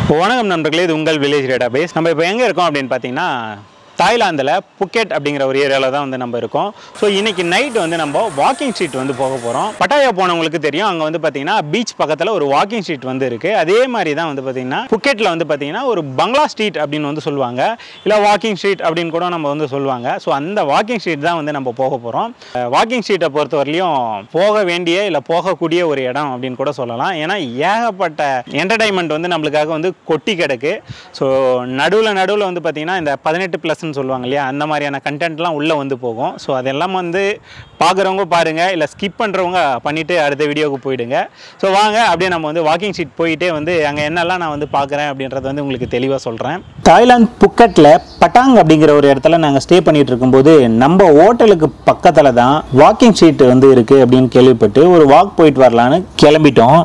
வணக்கம் நண்பர்களே இது உங்கள் வில்லேஜ் டேட்டா பேஸ் நம்ம இப்போ எங்கே இருக்கோம் அப்படின்னு பார்த்தீங்கன்னா தாய்லாந்தில் புக்கெட் அப்படிங்கிற ஒரு ஏரியாவில் தான் வந்து நம்ம இருக்கோம் ஸோ இன்னைக்கு நைட் வந்து நம்ம வாக்கிங் ஸ்ட்ரீட் வந்து போக போகிறோம் பட்டாயா போனவங்களுக்கு தெரியும் அங்கே வந்து பார்த்தீங்கன்னா பீச் பக்கத்தில் ஒரு வாக்கிங் ஸ்ட்ரீட் வந்து இருக்குது அதே மாதிரி தான் வந்து பார்த்தீங்கன்னா புக்கெட்டில் வந்து பார்த்தீங்கன்னா ஒரு பங்களா ஸ்ட்ரீட் அப்படின்னு வந்து சொல்லுவாங்க இல்லை வாக்கிங் ஸ்ட்ரீட் அப்படின்னு கூட நம்ம வந்து சொல்லுவாங்க ஸோ அந்த வாக்கிங் ஸ்ட்ரீட் தான் வந்து நம்ம போக போகிறோம் வாக்கிங் ஸ்ட்ரீட்டை பொறுத்தவரையிலையும் போக வேண்டிய இல்லை போகக்கூடிய ஒரு இடம் அப்படின்னு கூட சொல்லலாம் ஏன்னா ஏகப்பட்ட என்டர்டைன்மெண்ட் வந்து நம்மளுக்காக வந்து கொட்டி கிடக்கு ஸோ நடுவில் நடுவில் வந்து பார்த்தீங்கன்னா இந்த பதினெட்டு ப்ளஸ்ன்னு சொல்லுவாங்க இல்லையா அந்த மாதிரியான கண்டென்ட்லாம் உள்ளே வந்து போகும் ஸோ அதெல்லாம் வந்து பார்க்குறவங்க பாருங்கள் இல்லை ஸ்கிப் பண்ணுறவங்க பண்ணிவிட்டு அடுத்த வீடியோவுக்கு போயிடுங்க ஸோ வாங்க அப்படியே நம்ம வந்து வாக்கிங் ஸ்ட்ரீட் போயிட்டே வந்து அங்கே என்னெல்லாம் நான் வந்து பார்க்குறேன் அப்படின்றத வந்து உங்களுக்கு தெளிவாக சொல்கிறேன் தாய்லாந்து புக்கெட்டில் பட்டாங் அப்படிங்கிற ஒரு இடத்துல நாங்கள் ஸ்டே பண்ணிட்டு இருக்கும்போது நம்ம ஹோட்டலுக்கு பக்கத்தில் தான் வாக்கிங் ஸ்ட்ரீட் வந்து இருக்குது அப்படின்னு கேள்விப்பட்டு ஒரு வாக் போயிட்டு வரலான்னு கிளம்பிட்டோம்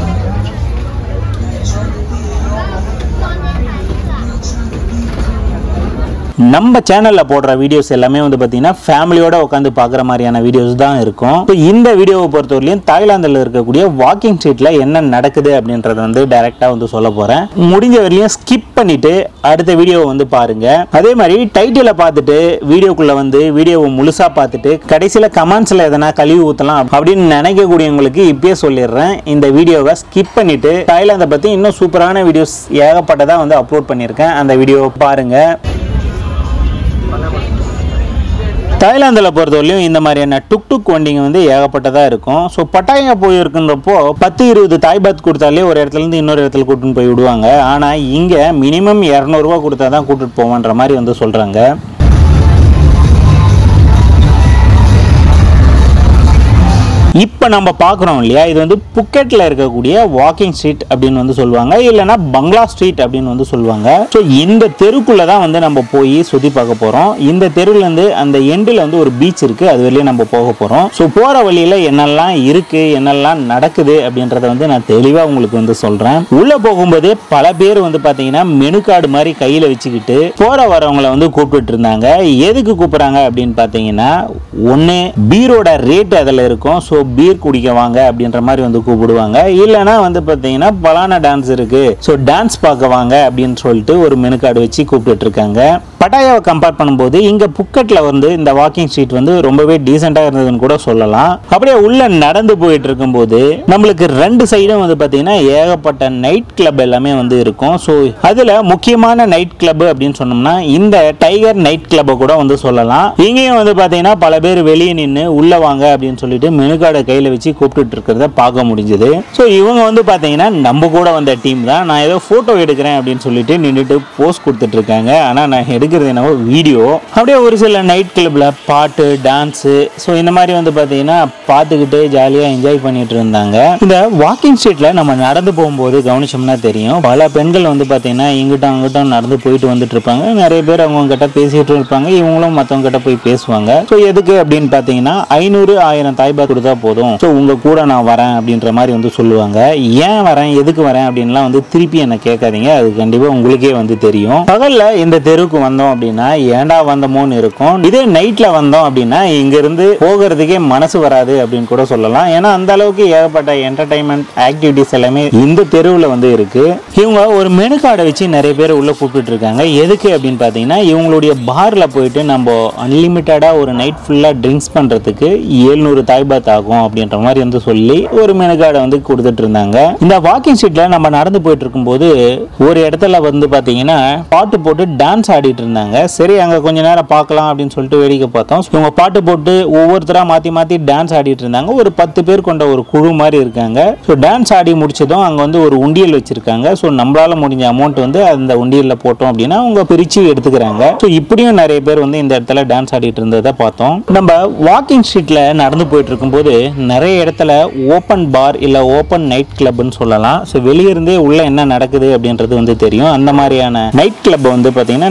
நம்ம சேனலில் போடுற வீடியோஸ் எல்லாமே வந்து பார்த்தீங்கன்னா ஃபேமிலியோட உட்காந்து பார்க்குற மாதிரியான வீடியோஸ் தான் இருக்கும் ஸோ இந்த வீடியோவை பொறுத்தவரையிலும் தாய்லாந்தில் இருக்கக்கூடிய வாக்கிங் ஸ்ட்ரீட்டில் என்ன நடக்குது அப்படின்றத வந்து டைரெக்டாக வந்து சொல்ல போகிறேன் முடிஞ்ச வரையிலும் ஸ்கிப் பண்ணிட்டு அடுத்த வீடியோவை வந்து பாருங்க அதே மாதிரி டைட்டிலை பார்த்துட்டு வீடியோக்குள்ளே வந்து வீடியோவை முழுசாக பார்த்துட்டு கடைசியில் கமெண்ட்ஸில் எதனா கழுவி ஊற்றலாம் அப்படின்னு நினைக்கக்கூடியவங்களுக்கு இப்பயே சொல்லிடுறேன் இந்த வீடியோவை ஸ்கிப் பண்ணிட்டு தாய்லாந்தை பற்றி இன்னும் சூப்பரான வீடியோஸ் ஏகப்பட்டதாக வந்து அப்லோட் பண்ணியிருக்கேன் அந்த வீடியோவை பாருங்கள் தாய்லாந்தில் பொறுத்தவரையிலும் இந்த மாதிரியான டுக் டுக் வண்டிங்க வந்து ஏகப்பட்டதாக இருக்கும் ஸோ பட்டாயா போயிருக்குன்றப்போ பத்து இருபது தாய் பாத் கொடுத்தாலே ஒரு இடத்துலேருந்து இன்னொரு இடத்துல கூட்டின்னு போய் விடுவாங்க ஆனால் இங்கே மினிமம் இரநூறுவா கொடுத்தா தான் கூட்டிட்டு போவான்ற மாதிரி வந்து சொல்கிறாங்க இப்போ நம்ம பார்க்குறோம் இல்லையா இது வந்து புக்கெட்டில் இருக்கக்கூடிய வாக்கிங் ஸ்ட்ரீட் அப்படின்னு வந்து சொல்லுவாங்க இல்லைன்னா பங்களா ஸ்ட்ரீட் அப்படின்னு வந்து சொல்லுவாங்க ஸோ இந்த தெருக்குள்ளே தான் வந்து நம்ம போய் சுற்றி பார்க்க போகிறோம் இந்த தெருவுலேருந்து அந்த எண்டில் வந்து ஒரு பீச் இருக்குது அது வழியே நம்ம போக போகிறோம் ஸோ போகிற வழியில் என்னெல்லாம் இருக்குது என்னெல்லாம் நடக்குது அப்படின்றத வந்து நான் தெளிவாக உங்களுக்கு வந்து சொல்கிறேன் உள்ளே போகும்போதே பல பேர் வந்து பார்த்தீங்கன்னா மெனு கார்டு மாதிரி கையில் வச்சுக்கிட்டு போகிற வரவங்களை வந்து கூப்பிட்டு இருந்தாங்க எதுக்கு கூப்பிட்றாங்க அப்படின்னு பார்த்தீங்கன்னா ஒன்று பீரோட ரேட் அதில் இருக்கும் ஸோ பீர் குடிக்க வாங்க அப்படின்ற மாதிரி வந்து கூப்பிடுவாங்க இல்லைன்னா வந்து பார்த்தீங்கன்னா பலான டான்ஸ் இருக்கு ஸோ டான்ஸ் பார்க்க வாங்க அப்படின்னு சொல்லிட்டு ஒரு மெனு கார்டு வச்சு கூப்பிட்டு இருக்காங்க பட்டாயாவை கம்பேர் பண்ணும்போது இங்கே புக்கெட்டில் வந்து இந்த வாக்கிங் ஸ்ட்ரீட் வந்து ரொம்பவே டீசெண்டாக இருந்ததுன்னு கூட சொல்லலாம் அப்படியே உள்ள நடந்து போயிட்டு இருக்கும்போது நம்மளுக்கு ரெண்டு சைடும் வந்து பார்த்தீங்கன்னா ஏகப்பட்ட நைட் கிளப் எல்லாமே வந்து இருக்கும் ஸோ அதில் முக்கியமான நைட் கிளப் அப்படின்னு சொன்னோம்னா இந்த டைகர் நைட் கிளப்பை கூட வந்து சொல்லலாம் இங்கேயும் வந்து பார்த்தீங்கன்னா பல பேர் வெளியே நின்று உள்ள வாங்க அப்படின்னு சொல்லிட்டு மெனு கார்டை கையில் வச்சு கூப்பிட்டுட்டு இருக்கிறத பார்க்க முடிஞ்சது ஸோ இவங்க வந்து பார்த்தீங்கன்னா நம்ம கூட வந்த டீம் தான் நான் ஏதோ ஃபோட்டோ எடுக்கிறேன் அப்படின்னு சொல்லிட்டு நின்றுட்டு போஸ்ட் கொடுத்துட்டு இருக்காங்க ஆனால் நான் எடுக்கிறது என்னவோ வீடியோ அப்படியே ஒரு சில நைட் கிளப்பில் பாட்டு டான்ஸு ஸோ இந்த மாதிரி வந்து பார்த்தீங்கன்னா பார்த்துக்கிட்டு ஜாலியாக என்ஜாய் பண்ணிட்டு இருந்தாங்க இந்த வாக்கிங் ஸ்ட்ரீட்டில் நம்ம நடந்து போகும்போது கவனிச்சோம்னா தெரியும் பல பெண்கள் வந்து பார்த்தீங்கன்னா இங்கிட்டும் அங்கிட்டும் நடந்து போயிட்டு வந்துட்டு இருப்பாங்க நிறைய பேர் அவங்க கிட்ட பேசிட்டு இருப்பாங்க இவங்களும் மற்றவங்க கிட்ட போய் பேசுவாங்க ஸோ எதுக்கு அப்படின்னு பார்த்தீங்கன்னா ஐநூறு ஆயிரம் தாய்பாத் கொடுத்தா போதும் ஸோ உங்க கூட நான் வரேன் அப்படின்ற மாதிரி வந்து சொல்லுவாங்க ஏன் வரேன் எதுக்கு வரேன் அப்படின்லாம் வந்து திருப்பி என்ன கேட்காதீங்க அது கண்டிப்பாக உங்களுக்கே வந்து தெரியும் பகல்ல இந்த தெருவுக்கு வந்தோம் அப்படின்னா ஏன்டா வந்தோமோன்னு இருக்கும் இதே நைட்ல வந்தோம் அப்படின்னா இங்க இருந்து போகிறதுக்கே மனசு வராது அப்படின்னு கூட சொல்லலாம் ஏன்னா அந்த அளவுக்கு ஏகப்பட்ட என்டர்டைன்மெண்ட் ஆக்டிவிட்டிஸ் எல்லாமே இந்த தெருவில் வந்து இருக்கு இவங்க ஒரு மெனு கார்டை வச்சு நிறைய பேர் உள்ள கூப்பிட்டு இருக்காங்க எதுக்கு அப்படின்னு பார்த்தீங்கன்னா இவங்களுடைய பார்ல போயிட்டு நம்ம அன்லிமிட்டடாக ஒரு நைட் ஃபுல்லாக ட்ரிங்க்ஸ் பண்ணுறதுக்கு ஏழ்நூறு தாய்பாத் ஆகும் அப்படின்ற மாதிரி வந்து சொல்லி ஒரு மெனு கார்டை வந்து கொடுத்துட்டு இருந்தாங்க இந்த வாக்கிங் ஸ்ட்ரீட்டில் நம்ம நடந்து போயிட்டு இருக்கும்போது ஒரு இடத்துல வந்து பார்த்தீங்கன்னா பாட்டு போட்டு டான்ஸ் ஆடிட்டு இருந்தாங்க சரி அங்கே கொஞ்ச நேரம் பார்க்கலாம் அப்படின்னு சொல்லிட்டு வேடிக்கை பார்த்தோம் இவங்க பாட்டு போட்டு ஒவ்வொருத்தராக மாற்றி மாற்றி டான்ஸ் ஆடிட்டு இருந்தாங்க ஒரு பத்து பேர் கொண்ட ஒரு குழு மாதிரி இருக்காங்க ஸோ டான்ஸ் ஆடி முடிச்சதும் அங்கே வந்து ஒரு உண்டியல் வச்சிருக்காங்க ஸோ நம்மளால முடிஞ்ச அமௌண்ட் வந்து அந்த உண்டியலில் போட்டோம் அப்படின்னா அவங்க பிரித்து எடுத்துக்கிறாங்க ஸோ இப்படியும் நிறைய பேர் வந்து இந்த இடத்துல டான்ஸ் ஆடிட்டு இருந்ததை பார்த்தோம் நம்ம வாக்கிங் ஸ்ட்ரீட்ல நடந்து போயிட்டு இருக்கும்போது நிறைய இடத்துல ஓப்பன் பார் இல்லை ஓப்பன் நைட் கிளப்னு சொல்லலாம் ஸோ வெளியே இருந்தே உள்ள என்ன நடக்குது அப்படின்றது வந்து தெரியும் அந்த மாதிரியான நைட் கிளப் வந்து பார்த்தீங்கன்னா நிறைய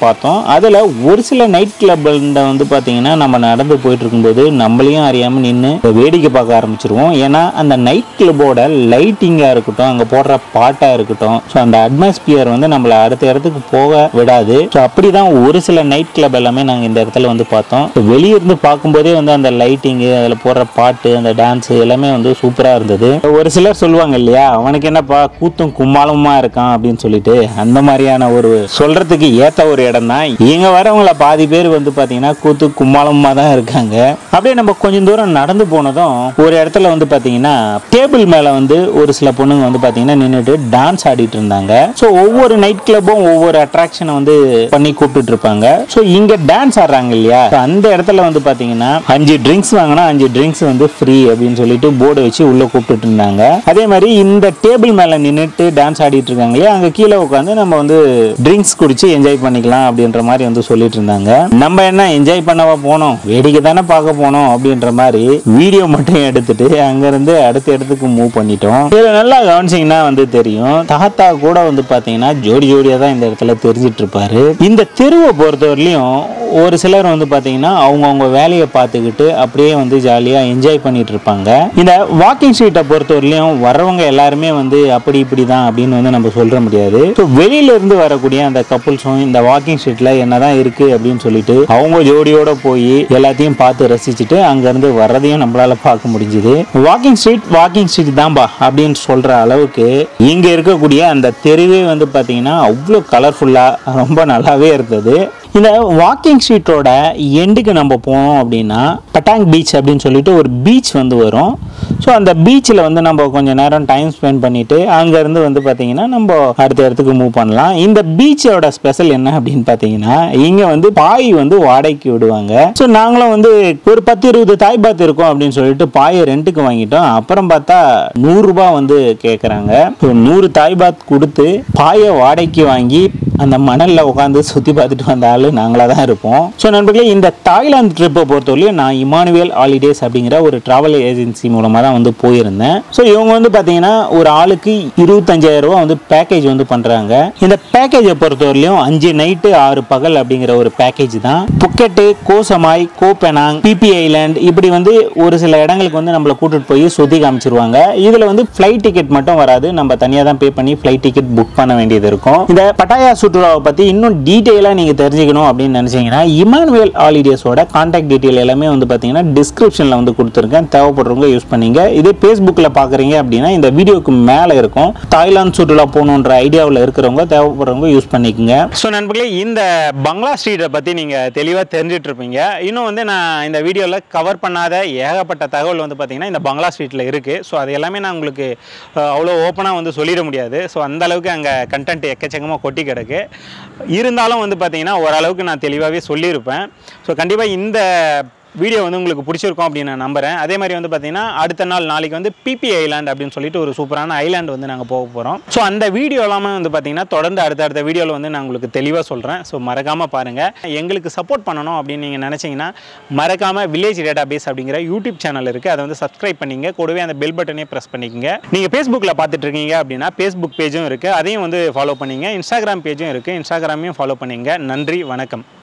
பார்த்தோம் அதில் ஒரு சில நைட் கிளப்பில் வந்து பார்த்தீங்கன்னா நம்ம நடந்து போயிட்டு இருக்கும்போது நம்மளையும் அறியாமல் நின்று வேடிக்கை பார்க்க ஆரம்பிச்சிருவோம் ஏன்னா அந்த நைட் கிளப்போட லைட்டிங்காக இருக்கட்டும் அங்கே போடுற பாட்டாக இருக்கட்டும் ஸோ அந்த அட்மாஸ்பியர் வந்து நம்மளை அடுத்த இடத்துக்கு போக விடாது ஸோ அப்படி தான் ஒரு சில நைட் கிளப் எல்லாமே நாங்கள் இந்த இடத்துல வந்து பார்த்தோம் So, வெளிய இருந்து பார்க்கும்போதே வந்து அந்த லைட்டிங்கு அதில் போடுற பாட்டு அந்த டான்ஸு எல்லாமே வந்து சூப்பராக இருந்தது ஒரு சிலர் சொல்லுவாங்க இல்லையா அவனுக்கு என்னப்பா கூத்தும் கும்மாளமா இருக்கான் அப்படின்னு சொல்லிட்டு அந்த மாதிரியான ஒரு சொல்றதுக்கு ஏத்த ஒரு இடம் தான் இங்க வரவங்கள பாதி பேர் வந்து பாத்தீங்கன்னா கூத்து கும்மாளமா தான் இருக்காங்க அப்படியே நம்ம கொஞ்சம் தூரம் நடந்து போனதும் ஒரு இடத்துல வந்து பாத்தீங்கன்னா டேபிள் மேல வந்து ஒரு சில பொண்ணுங்க வந்து பாத்தீங்கன்னா நின்றுட்டு டான்ஸ் ஆடிட்டு இருந்தாங்க ஸோ ஒவ்வொரு நைட் கிளப்பும் ஒவ்வொரு அட்ராக்ஷனை வந்து பண்ணி கூப்பிட்டு இருப்பாங்க ஸோ இங்க டான்ஸ் ஆடுறாங்க இல்லையா So, அந்த இடத்துல வந்து பாத்தீங்கன்னா அஞ்சு ட்ரிங்க்ஸ் வாங்கினா அஞ்சு ட்ரிங்க்ஸ் வந்து ஃப்ரீ அப்படின்னு சொல்லிட்டு போர்டு வச்சு உள்ள கூப்பிட்டுட்டு இருந்தாங்க அதே மாதிரி இந்த டேபிள் மேல நின்றுட்டு டான்ஸ் ஆடிட்டு இருக்காங்க இல்லையா அங்க கீழே உட்காந்து நம்ம வந்து ட்ரிங்க்ஸ் குடிச்சு என்ஜாய் பண்ணிக்கலாம் அப்படின்ற மாதிரி வந்து சொல்லிட்டு இருந்தாங்க நம்ம என்ன என்ஜாய் பண்ணவா போனோம் வேடிக்கை தானே பார்க்க போனோம் அப்படின்ற மாதிரி வீடியோ மட்டும் எடுத்துட்டு அங்கிருந்து அடுத்த இடத்துக்கு மூவ் பண்ணிட்டோம் இதுல நல்லா கவனிச்சிங்கன்னா வந்து தெரியும் தாத்தா கூட வந்து பாத்தீங்கன்னா ஜோடி ஜோடியா தான் இந்த இடத்துல தெரிஞ்சிட்டு இருப்பாரு இந்த தெருவை பொறுத்தவரையிலையும் ஒரு சிலர் வந்து பாத்தீங்கன்னா அவங்கவுங்க வேலையை பார்த்துக்கிட்டு அப்படியே வந்து ஜாலியா என்ஜாய் பண்ணிட்டு இருப்பாங்க இந்த வாக்கிங் ஸ்ட்ரீட்டை பொறுத்தவரையிலையும் வர்றவங்க எல்லாருமே வந்து அப்படி இப்படி தான் அப்படின்னு வந்து நம்ம சொல்ற முடியாது ஸோ வெளியில இருந்து வரக்கூடிய அந்த கப்புள்ஸும் இந்த வாக்கிங் ஸ்ட்ரீட்ல என்னதான் இருக்கு அப்படின்னு சொல்லிட்டு அவங்க ஜோடியோட போய் எல்லாத்தையும் பார்த்து ரசிச்சுட்டு அங்க இருந்து வர்றதையும் நம்மளால பார்க்க முடிஞ்சுது வாக்கிங் ஸ்ட்ரீட் வாக்கிங் ஸ்ட்ரீட் தான்பா அப்படின்னு சொல்ற அளவுக்கு இங்க இருக்கக்கூடிய அந்த தெருவே வந்து பாத்தீங்கன்னா அவ்வளோ கலர்ஃபுல்லா ரொம்ப நல்லாவே இருந்தது இந்த வாக்கிங் ஸ்ட்ரீட்டோட எண்டுக்கு நம்ம போனோம் அப்படின்னா பட்டாங் பீச் அப்படின்னு சொல்லிட்டு ஒரு பீச் வந்து வரும் ஸோ அந்த பீச்சில் வந்து நம்ம கொஞ்சம் நேரம் டைம் ஸ்பெண்ட் பண்ணிட்டு அங்கேருந்து வந்து பார்த்தீங்கன்னா நம்ம அடுத்த இடத்துக்கு மூவ் பண்ணலாம் இந்த பீச்சோட ஸ்பெஷல் என்ன அப்படின்னு பார்த்தீங்கன்னா இங்கே வந்து பாய் வந்து வாடகைக்கு விடுவாங்க ஸோ நாங்களும் வந்து ஒரு பத்து இருபது தாய் பாத் இருக்கும் அப்படின்னு சொல்லிட்டு பாயை ரெண்டுக்கு வாங்கிட்டோம் அப்புறம் பார்த்தா நூறுரூபா வந்து கேட்குறாங்க ஸோ நூறு தாய் பாத் கொடுத்து பாயை வாடகைக்கு வாங்கி அந்த மணல்ல உட்காந்து சுத்தி பார்த்துட்டு வந்த ஆளு நாங்களா தான் இருப்போம் ஸோ நண்பர்களே இந்த தாய்லாந்து ட்ரிப்பை பொறுத்தவரையும் நான் இமானுவேல் ஹாலிடேஸ் அப்படிங்கிற ஒரு டிராவல் ஏஜென்சி மூலமாக தான் வந்து போயிருந்தேன் ஸோ இவங்க வந்து பார்த்தீங்கன்னா ஒரு ஆளுக்கு இருபத்தஞ்சாயிரம் ரூபா வந்து பேக்கேஜ் வந்து பண்றாங்க இந்த பேக்கேஜை பொறுத்தவரையிலும் அஞ்சு நைட்டு ஆறு பகல் அப்படிங்கிற ஒரு பேக்கேஜ் தான் புக்கெட்டு கோசமாய் கோபெனாங் பிபி ஐலாண்ட் இப்படி வந்து ஒரு சில இடங்களுக்கு வந்து நம்மளை கூட்டிட்டு போய் சுத்தி காமிச்சிருவாங்க இதுல வந்து ஃப்ளைட் டிக்கெட் மட்டும் வராது நம்ம தனியா தான் பே பண்ணி ஃப்ளைட் டிக்கெட் புக் பண்ண வேண்டியது இருக்கும் இந்த பட்டாயா சுற்றுலாவை பத்தி இன்னும் டீட்டெயிலா நீங்க தெரிஞ்சுக்கணும் அப்படின்னு நினைச்சீங்கன்னா இமானுவேல் ஹாலிடேஸோட கான்டாக்ட் டீட்டெயில் எல்லாமே வந்து பாத்தீங்கன்னா டிஸ்கிரிப்ஷன்ல வந்து கொடுத்துருக்கேன் தேவைப்படுறவங்க யூஸ் பண்ணீங்க இதே ஃபேஸ்புக்கில் பார்க்குறீங்க அப்படின்னா இந்த வீடியோக்கு மேலே இருக்கும் தாய்லாந்து சுற்றுலா போகணுன்ற ஐடியாவில் இருக்கிறவங்க தேவைப்படுறவங்க யூஸ் பண்ணிக்கோங்க ஸோ நண்பர்களே இந்த பங்களா ஸ்ட்ரீட்டை பற்றி நீங்கள் தெளிவாக தெரிஞ்சிட்டு இருப்பீங்க இன்னும் வந்து நான் இந்த வீடியோவில் கவர் பண்ணாத ஏகப்பட்ட தகவல் வந்து பார்த்தீங்கன்னா இந்த பங்களா ஸ்ட்ரீட்டில் இருக்குது ஸோ அது எல்லாமே நான் உங்களுக்கு அஹ், அவ்வளோ ஓப்பனாக வந்து சொல்லிட முடியாது ஸோ அந்த அளவுக்கு அங்கே கண்டென்ட் எக்கச்சக்கமாக கொட்டி கிடக்கு இருந்தாலும் வந்து பார்த்தீங்கன்னா ஓரளவுக்கு நான் தெளிவாகவே சொல்லியிருப்பேன் ஸோ கண்டிப்பாக இந்த வீடியோ வந்து உங்களுக்கு பிடிச்சிருக்கும் அப்படின்னு நான் நம்புறேன் அதே மாதிரி வந்து பார்த்தீங்கன்னா அடுத்த நாள் நாளைக்கு வந்து பிபி ஐலாண்ட் அப்படின்னு சொல்லிட்டு ஒரு சூப்பரான ஐலாண்ட் வந்து நாங்கள் போக போகிறோம் ஸோ அந்த வீடியோ எல்லாமே வந்து பார்த்தீங்கன்னா தொடர்ந்து அடுத்த அடுத்த வீடியோவில் வந்து நான் உங்களுக்கு தெளிவாக சொல்கிறேன் ஸோ மறக்காமல் பாருங்கள் எங்களுக்கு சப்போர்ட் பண்ணணும் அப்படின்னு நீங்கள் நினச்சிங்கன்னா மறக்காமல் வில்லேஜ் டேட்டா பேஸ் அப்படிங்கிற யூடியூப் சேனல் இருக்குது அதை வந்து சப்ஸ்கிரைப் பண்ணிங்க கூடவே அந்த பெல் பட்டனே ப்ரெஸ் பண்ணிக்கங்க நீங்கள் ஃபேஸ்புக்கில் பார்த்துட்டு இருக்கீங்க அப்படின்னா ஃபேஸ்புக் பேஜும் இருக்குது அதையும் வந்து ஃபாலோ பண்ணிங்க இன்ஸ்டாகிராம் பேஜும் இருக்குது இன்ஸ்டாகிராமையும் ஃபாலோ பண்ணிங்க நன்றி வணக்கம்